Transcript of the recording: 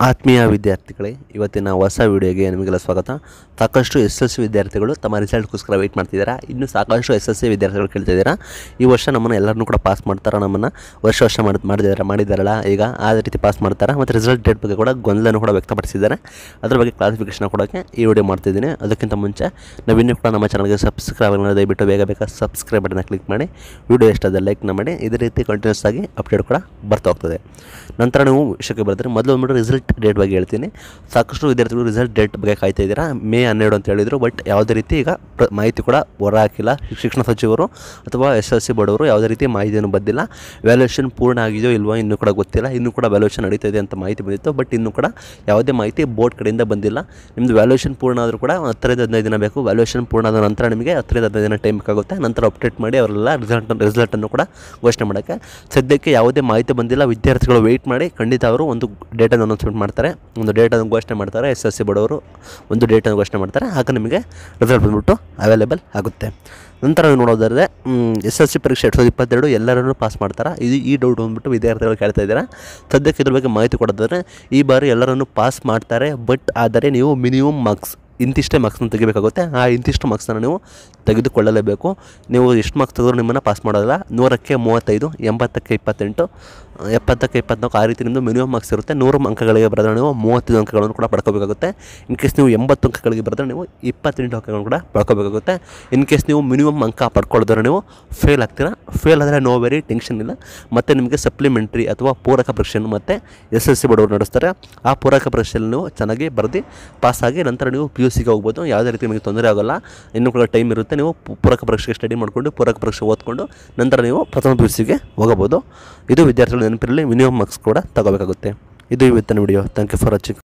ಆತ್ಮೀಯ ವಿದ್ಯಾರ್ಥಿಗಳೇ ಇವತ್ತಿನ ಹೊಸ ವಿಡಿಯೋಗೆ ನಿಮಗೆಲ್ಲ ಸ್ವಾಗತ ಸಾಕಷ್ಟು ಎಸ್ ಎಲ್ ಸಿ ವಿದ್ಯಾರ್ಥಿಗಳು ತಮ್ಮ ರಿಸಲ್ಟ್ಗೋಸ್ಕರ ವೆಯ್ಟ್ ಮಾಡ್ತಿದ್ದೀರಾ ಇನ್ನು ಸಾಕಷ್ಟು ಎಸ್ ಎಲ್ ಸಿ ವಿದ್ಯಾರ್ಥಿಗಳು ಕೇಳ್ತಿದ್ದೀರಾ ಈ ವರ್ಷ ನಮ್ಮನ್ನು ಎಲ್ಲರನ್ನೂ ಕೂಡ ಪಾಸ್ ಮಾಡ್ತಾರಾ ನಮ್ಮನ್ನು ವರ್ಷ ವರ್ಷ ಮಾಡಿ ಮಾಡಿದ್ದಾರೆ ಮಾಡಿದ್ದಾರಲ್ಲ ಈಗ ಆ ರೀತಿ ಪಾಸ್ ಮಾಡ್ತಾರೆ ಮತ್ತು ರಿಸಲ್ಟ್ ಡೇಟ್ ಬಗ್ಗೆ ಕೂಡ ಗೊಂದಲನೂ ಕೂಡ ವ್ಯಕ್ತಪಡಿಸಿದ್ದಾರೆ ಅದ್ರ ಬಗ್ಗೆ ಕ್ಲಾರಿಫಿಕೇಷನ್ ಕೊಡೋಕ್ಕೆ ಈ ವಿಡಿಯೋ ಮಾಡ್ತಿದ್ದೀನಿ ಅದಕ್ಕಿಂತ ಮುಂಚೆ ನಾವು ಇನ್ನೂ ಕೂಡ ನಮ್ಮ ಚಾನಲ್ಗೆ ಸಬ್ಸ್ಕ್ರೈಬ್ ಮಾಡಿ ದಯವಿಟ್ಟು ಬೇಗ ಬೇಗ ಸಬ್ಸ್ಕ್ರೈಬ್ ಬಟನ್ನ ಕ್ಲಿಕ್ ಮಾಡಿ ವಿಡಿಯೋ ಎಷ್ಟಾದ ಲೈಕ್ನ ಮಾಡಿ ಇದೇ ರೀತಿ ಕಂಟಿನ್ಯೂಸ್ ಆಗಿ ಅಪ್ಡೇಟ್ ಕೂಡ ಬರ್ತಾ ಹೋಗ್ತದೆ ನಂತರ ನೀವು ವಿಷಯಕ್ಕೆ ಬರ್ತಾರೆ ಮೊದಲು ಬಂದ್ಬಿಟ್ಟು ರಿಸಲ್ಟ್ ಡೇಟ್ ಬಗ್ಗೆ ಹೇಳ್ತೀನಿ ಸಾಕಷ್ಟು ವಿದ್ಯಾರ್ಥಿಗಳು ರಿಸಲ್ಟ್ ಡೇಟ್ ಬಗ್ಗೆ ಕಾಯ್ತಾ ಇದ್ದೀರಾ ಮೇ ಹನ್ನೆರಡು ಅಂತ ಹೇಳಿದರು ಬಟ್ ಯಾವುದೇ ರೀತಿ ಈಗ ಪ್ರ ಮಾಹಿತಿ ಕೂಡ ಹೊರ ಹಾಕಿಲ್ಲ ಶಿಕ್ಷಣ ಸಚಿವರು ಅಥವಾ ಎಸ್ ಎಲ್ ಸಿ ಬೋರ್ಡವರು ಯಾವುದೇ ರೀತಿ ಮಾಹಿತಿಯನ್ನು ಬಂದಿಲ್ಲ ವ್ಯಾಲ್ಯೂಯೇಷನ್ ಪೂರ್ಣ ಆಗಿದೆಯೋ ಇಲ್ವೋ ಇನ್ನೂ ಕೂಡ ಗೊತ್ತಿಲ್ಲ ಇನ್ನೂ ಕೂಡ ವ್ಯಾಲ್ಯೂಯೇಷನ್ ನಡೀತಾ ಇದೆ ಅಂತ ಮಾಹಿತಿ ಬಂದಿತ್ತು ಬಟ್ ಇನ್ನೂ ಕೂಡ ಯಾವುದೇ ಮಾಹಿತಿ ಬೋರ್ಡ್ ಕಡೆಯಿಂದ ಬಂದಿಲ್ಲ ನಿಮ್ಮದು ವ್ಯಾಲ್ಯೂಯೇಷನ್ ಪೂರ್ಣ ಆದರೂ ಕೂಡ ಹತ್ತರಿಂದ ಹದಿನೈದು ದಿನ ಬೇಕು ವ್ಯಾಲ್ಯೂಯೇಷನ್ ಪೂರ್ಣ ಆದ ನಂತರ ನಿಮಗೆ ಹತ್ತರಿಂದ ಹದಿನೈದು ದಿನ ಟೈಮ್ ಬೇಕಾಗುತ್ತೆ ನಂತರ ಅಪ್ಡೇಟ್ ಮಾಡಿ ಅವರೆಲ್ಲ ರಿಸಲ್ಟ್ ರಿಸಲ್ಟನ್ನು ಕೂಡ ಘೋಷಣೆ ಮಾಡೋಕ್ಕೆ ಸದ್ಯಕ್ಕೆ ಯಾವುದೇ ಮಾಹಿತಿ ಬಂದಿಲ್ಲ ವಿದ್ಯಾರ್ಥಿಗಳು ವೆಯ್ಟ್ ಮಾಡಿ ಖಂಡಿತ ಅವರು ಒಂದು ಡೇಟನ್ನು ಅನೌನ್ಸ್ಮೆಂಟ್ ಮಾಡ್ತಾರೆ ಒಂದು ಡೇಟನ್ನು ಘೋಷಣೆ ಮಾಡ್ತಾರೆ ಎಸ್ ಎಸ್ ಸಿ ಬಡವರು ಒಂದು ಡೇಟನ್ನು ಘೋಷಣೆ ಮಾಡ್ತಾರೆ ಆಗ ನಿಮಗೆ ರಿಸಲ್ಟ್ ಬಂದ್ಬಿಟ್ಟು ಅವೈಲೇಬಲ್ ಆಗುತ್ತೆ ನಂತರ ನೀವು ನೋಡೋದಾದ್ರೆ ಎಸ್ ಎಸ್ ಸಿ ಪರೀಕ್ಷೆ ಎರಡು ಸಾವಿರದ ಇಪ್ಪತ್ತೆರಡು ಎಲ್ಲರನ್ನೂ ಪಾಸ್ ಮಾಡ್ತಾರೆ ಇದು ಈ ಡೌಟ್ ಬಂದ್ಬಿಟ್ಟು ವಿದ್ಯಾರ್ಥಿಗಳು ಕೇಳ್ತಾ ಇದ್ದಾರೆ ಸದ್ಯಕ್ಕೆ ಇದ್ರ ಬಗ್ಗೆ ಮಾಹಿತಿ ಕೊಡೋದಾದ್ರೆ ಈ ಬಾರಿ ಎಲ್ಲರನ್ನೂ ಪಾಸ್ ಮಾಡ್ತಾರೆ ಬಟ್ ಆದರೆ ನೀವು ಮಿನಿಮಮ್ ಮಾರ್ಕ್ಸ್ ಇಂತಿಷ್ಟೇ ಮಾರ್ಕ್ಸ್ನ ತೆಗಿಬೇಕಾಗುತ್ತೆ ಆ ಇಂತಿಷ್ಟು ಮಾರ್ಕ್ಸನ್ನು ನೀವು ತೆಗೆದುಕೊಳ್ಳಲೇಬೇಕು ನೀವು ಎಷ್ಟು ಮಾರ್ಕ್ಸ್ ತೆಗೆದ್ರು ನಿಮ್ಮನ್ನು ಪಾಸ್ ಮಾಡೋದಿಲ್ಲ ನೂರಕ್ಕೆ ಮೂವತ್ತೈದು ಎಂಬತ್ತಕ್ಕೆ ಇಪ್ಪತ್ತೆಂಟು ಎಪ್ಪತ್ತಕ್ಕೆ ಇಪ್ಪತ್ನಾಲ್ಕು ಆ ರೀತಿ ನಿಮ್ಮದು ಮಿನಿಮಮ್ ಮಾರ್ಕ್ಸ್ ಇರುತ್ತೆ ನೂರು ಅಂಕಗಳಿಗೆ ಬರೆದ್ರೆ ನೀವು ಮೂವತ್ತೈದು ಅಂಕಗಳನ್ನು ಕೂಡ ಪಡ್ಕೋಬೇಕಾಗುತ್ತೆ ಇನ್ ಕೇಸ್ ನೀವು ಎಂಬತ್ತು ಅಂಕಗಳಿಗೆ ಬರೆದ್ರೆ ನೀವು ಇಪ್ಪತ್ತೆಂಟು ಅಂಕಗಳನ್ನು ಕೂಡ ಪಡ್ಕೋಬೇಕಾಗುತ್ತೆ ಇನ್ ಕೇಸ್ ನೀವು ಮಿನಿಮಮ್ ಅಂಕ ಪಡ್ಕೊಳ್ಳೋದ್ರೆ ನೀವು ಫೇಲ್ ಆಗ್ತೀರಾ ಫೇಲ್ ಆದರೆ ನೋ ವೆರಿ ಟೆನ್ಷನ್ ಇಲ್ಲ ಮತ್ತು ನಿಮಗೆ ಸಪ್ಲಿಮೆಂಟ್ರಿ ಅಥವಾ ಪೂರಕ ಪರೀಕ್ಷೆಯನ್ನು ಮತ್ತು ಎಸ್ ಎಲ್ ಸಿ ಬಡವರು ನಡೆಸ್ತಾರೆ ಆ ಪೂರಕ ಪರೀಕ್ಷೆಯಲ್ಲಿ ನೀವು ಚೆನ್ನಾಗಿ ಬರೆದು ಪಾಸಾಗಿ ನಂತರ ನೀವು ಪಿ ಯು ಸಿಗೆ ಹೋಗ್ಬೋದು ಯಾವುದೇ ರೀತಿ ನಿಮಗೆ ತೊಂದರೆ ಆಗೋಲ್ಲ ಇನ್ನೂ ಕೂಡ ಟೈಮ್ ಇರುತ್ತೆ ನೀವು ಪು- ಪೂರಕ ಪರೀಕ್ಷೆಗೆ ಸ್ಟಡಿ ಮಾಡಿಕೊಂಡು ಪೂರಕ ಪರೀಕ್ಷೆ ಓದ್ಕೊಂಡು ನಂತರ ನೀವು ಪ್ರಥಮ ಪಿ ಯು ಸಿಗೆ ಹೋಗಬಹುದು ಇದು ವಿದ್ಯಾರ್ಥಿಗಳು ನೆನಪಿರಲಿ ಮಿನಿಮಮ್ ಮಾರ್ಕ್ಸ್ ಕೂಡ ತಗೋಬೇಕಾಗುತ್ತೆ ಇದು ಇವತ್ತಿನ video thank you for watching